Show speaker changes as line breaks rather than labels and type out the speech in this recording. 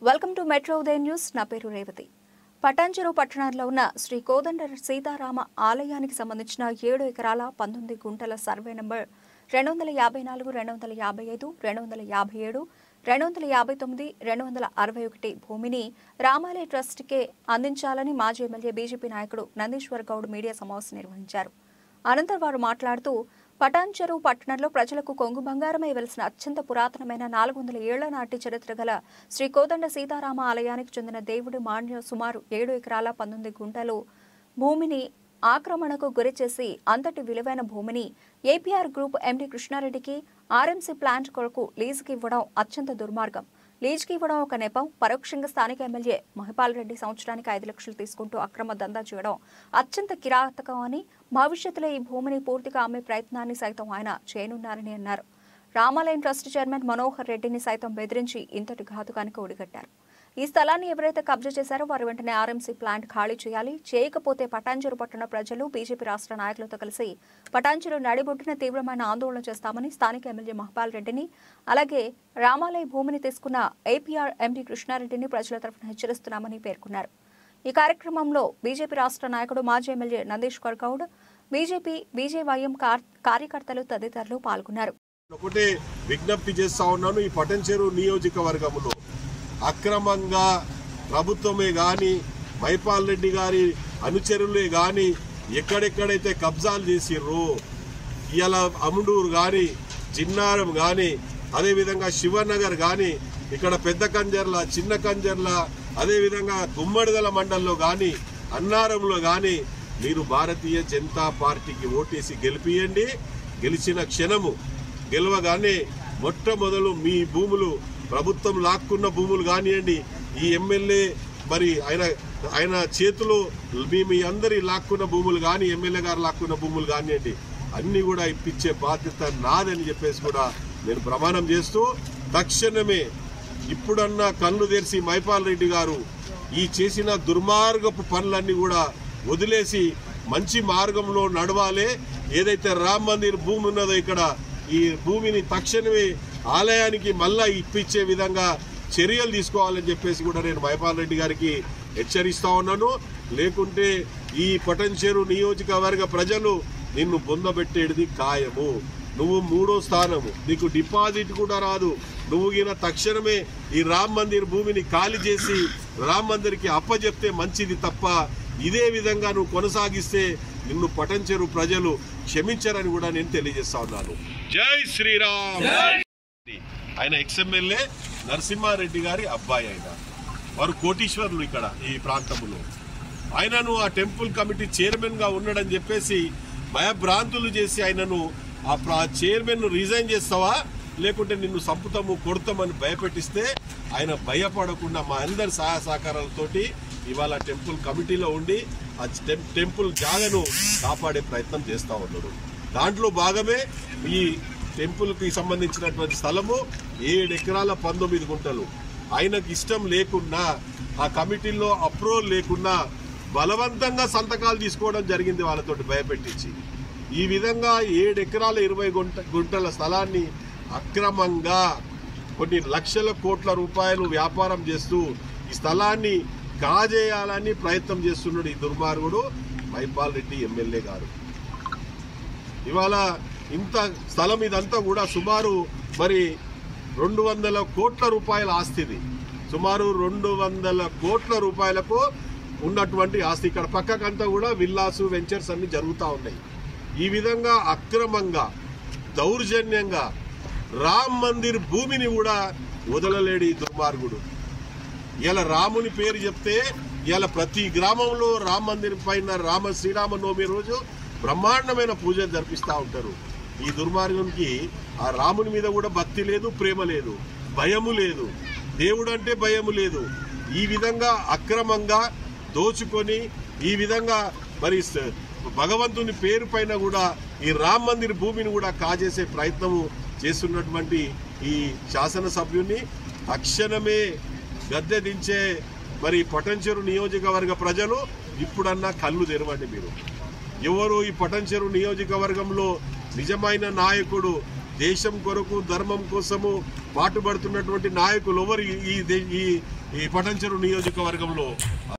welcome to metro ఉదయం news నా పేరు రేవతి పటాంచెరు పట్టణంలో ఉన్న శ్రీ కోదండ సీతారామ ఆలయానికి సంబంధించిన ఏడు ఎకరాల పంతొమ్మిది గుంటల సర్వే నంబర్ రెండు వందల యాభై నాలుగు రెండు వందల యాభై ఐదు రెండు వందల యాభై ఏడు రెండు వందల యాభై తొమ్మిది రెండు వందల అరవై ఒకటి భూమిని రామాలయ ట్రస్ట్కే అందించాలని మాజీ ఎమ్మెల్యే బీజేపీ నాయకుడు నందీశ్వర్ గౌడ్ మీడియా సమావేశం నిర్వహించారు అనంతరం వారు మాట్లాడుతూ పటాన్చెరు పట్టణంలో ప్రజలకు కొంగు బంగారమై వెలిసిన అత్యంత పురాతనమైన నాలుగు వందల ఏళ్ల నాటి చరిత్ర గల శ్రీ కోదండ సీతారామ ఆలయానికి చెందిన దేవుడి మాన్య సుమారు ఏడు ఎకరాల పంతొమ్మిది గుంటలు భూమిని ఆక్రమణకు గురి చేసి అంతటి విలువైన భూమిని ఏపీఆర్ గ్రూప్ ఎండీ కృష్ణారెడ్డికి ఆర్ఎంసీ ప్లాంట్ కొరకు లీజుకి ఇవ్వడం అత్యంత దుర్మార్గం లీజుకి ఇవ్వడం ఒక నెపం పరోక్షంగా స్థానిక ఎమ్మెల్యే మహిపాల్ రెడ్డి సంవత్సరానికి ఐదు లక్షలు తీసుకుంటూ అక్రమ దందా చేయడం అత్యంత కిరాతకం అని భవిష్యత్తులో ఈ భూమిని పూర్తిగా అమ్మే ప్రయత్నాన్ని సైతం ఆయన చేయనున్నారని అన్నారు రామాలయం ట్రస్ట్ చైర్మన్ మనోహర్ రెడ్డిని సైతం బెదిరించి ఇంతటి ఘాతుకానికి ఒడిగట్టారు ఈ స్థలాన్ని ఎవరైతే కబ్జా చేశారో వారు వెంటనే ఆర్ఎంసీ ప్లాంట్ ఖాళీ చేయాలి చేయకపోతే పటాంచెరు పట్టణ ప్రజలు బీజేపీ రాష్ట్ర నాయకులతో కలిసి పటాంచెరు నడిబొట్టిన తీవ్రమైన ఆందోళన చేస్తామని స్థానిక ఎమ్మెల్యే మహపాల్ రెడ్డిని అలాగే రామాలయ భూమిని తీసుకున్న ఏపీఆర్ ఎండీ కృష్ణారెడ్డిని ప్రజల తరఫున హెచ్చరిస్తున్నామని పేర్కొన్నారు ఈ కార్యక్రమంలో బీజేపీ రాష్ట్ర నాయకుడు మాజీ MLA Nandeeshwar Goud BJP BJYM కార్- కార్యకర్తలు తదితరులు పాల్గొన్నారు
ఒకటే విజ్ఞప్తి చేస్తా ఉన్నాను ఈ పటంచెరు నియోజకవర్గంలో అక్రమంగా ప్రభుత్వమే గాని మైపాల్ రెడ్డి గారి అనుచరులే గాని ఎక్కడెక్కడైతే కబ్జాలు చేసిర్రో ఇవాళ అముడూరు గాని జిన్నారం గాని అదేవిధంగా శివనగర్ గాని ఇక్కడ పెద్ద కంజర్ల చిన్న కంజర్ల అదేవిధంగా గుమ్మడిదల మండలంలో గాని అన్నారంలో గాని మీరు భారతీయ జనతా పార్టీకి ఓటేసి గెలిపియండి గెలిచిన క్షణము గెలవగానే మొట్టమొదలు మీ భూములు ప్రభుత్వం లాక్కున్న భూములు కానివ్వండి ఈ ఎమ్మెల్యే మరి ఆయన ఆయన చేతిలో మీ మీ అందరి లాక్కున్న భూములు కానీ ఎమ్మెల్యే గారు లాక్కున్న భూములు కానివ్వండి అన్ని కూడా ఇప్పించే బాధ్యత నాదని చెప్పేసి కూడా నేను ప్రమాణం చేస్తూ తక్షణమే ఇప్పుడన్నా కళ్ళు తెరిచి మైపాల్ రెడ్డి గారు ఈ చేసిన దుర్మార్గపు పనులన్నీ కూడా వదిలేసి మంచి మార్గంలో నడవాలి ఏదైతే రామ్ మందిర్ భూమి ఉన్నదో ఇక్కడ ఈ భూమిని తక్షణమే ఆలయానికి మళ్ళా ఇప్పించే విధంగా చర్యలు తీసుకోవాలని చెప్పేసి కూడా నేను మైపాల్ రెడ్డి గారికి హెచ్చరిస్తా ఉన్నాను లేకుంటే ఈ పటంచేరు నియోజకవర్గ ప్రజలు నిన్ను బొందబెట్టేది ఖాయము నువ్వు మూడో స్థానము నీకు డిపాజిట్ కూడా రాదు నువ్వు గిన తక్షణమే ఈ రామ్ మందిర్ భూమిని ఖాళీ చేసి రామ్ మందిర్కి అప్పచెప్తే మంచిది తప్ప ఇదే విధంగా నువ్వు కొనసాగిస్తే నిన్ను పటంచెరు ప్రజలు క్షమించరని కూడా నేను తెలియజేస్తా ఉన్నాను జై శ్రీరామ్ ఆయన ఎక్స్ఎమ్మెల్యే నరసింహారెడ్డి గారి అబ్బాయి ఆయన వారు కోటీశ్వరులు ఇక్కడ ఈ ప్రాంతంలో ఆయనను ఆ టెంపుల్ కమిటీ చైర్మన్ గా ఉన్నాడని చెప్పేసి భయభ్రాంతులు చేసి ఆయనను ఆ ప్రా- చైర్మన్ ను రిజైన్ చేస్తావా లేకుంటే నిన్ను సంపుతాము కొడతామని భయపెట్టిస్తే ఆయన భయపడకుండా మా అందరి సహాయ సహకారాలతోటి ఇవాళ టెంపుల్ కమిటీలో ఉండి ఆ టెం- టెంపుల్ జాగను కాపాడే ప్రయత్నం చేస్తా ఉన్నారు దాంట్లో భాగమే ఈ టెంపుల్ కి సంబంధించినటువంటి స్థలము ఏడు ఎకరాల పంతొమ్మిది గుంటలు ఆయనకు ఇష్టం లేకున్నా ఆ కమిటీలో అప్రూవల్ లేకున్నా బలవంతంగా సంతకాలు తీసుకోవడం జరిగింది వాళ్ళతోటి భయపెట్టించి ఈ విధంగా ఏడు ఎకరాల ఇరవై గుంట గుంటల స్థలాన్ని అక్రమంగా కొన్ని లక్షల కోట్ల రూపాయలు వ్యాపారం చేస్తూ ఈ స్థలాన్ని కాజేయాలని ప్రయత్నం చేస్తున్నాడు ఈ దుర్మార్గుడు మైపాల్ రెడ్డి ఎమ్మెల్యే గారు ఇవాళ ఇంత స్థలం ఇదంతా కూడా సుమారు మరి రెండు వందల కోట్ల రూపాయల ఆస్తిది సుమారు రెండు వందల కోట్ల రూపాయలకు ఉన్నటువంటి ఆస్తి ఇక్కడ పక్కకంతా కూడా విల్లాసు వెంచర్స్ అన్ని జరుగుతూ ఉన్నాయి ఈ విధంగా అక్రమంగా దౌర్జన్యంగా రామ్ మందిర్ భూమిని కూడా వదలలేడు ఈ దుర్మార్గుడు ఇలా రాముని పేరు చెప్తే ఇలా ప్రతి గ్రామంలో రామ మందిరం పైన రామ శ్రీరామ నవమి రోజు బ్రహ్మాండమైన పూజలు జరిపిస్తూ ఉంటారు ఈ దుర్మార్గునికి ఆ రాముని మీద కూడా భక్తి లేదు ప్రేమ లేదు భయము లేదు దేవుడు అంటే భయము లేదు ఈ విధంగా అక్రమంగా దోచుకొని ఈ విధంగా మరి స- భగవంతుని పేరు పైన కూడా ఈ రామ్ మందిర్ భూమిని కూడా కాజేసే ప్రయత్నము చేస్తున్నటువంటి ఈ శాసనసభ్యుని తక్షణమే గద్దె దించే మరి పటంచెరు నియోజకవర్గ ప్రజలు ఇప్పుడన్నా కళ్ళు తెరవండి మీరు ఎవరు ఈ పటంచెరు నియోజకవర్గంలో నిజమైన నాయకుడు దేశం కొరకు ధర్మం కోసము పాటుపడుతున్నటువంటి నాయకులు ఎవరు ఈ- ఈ దే- ఈ ఈ పటంచెరు నియోజకవర్గంలో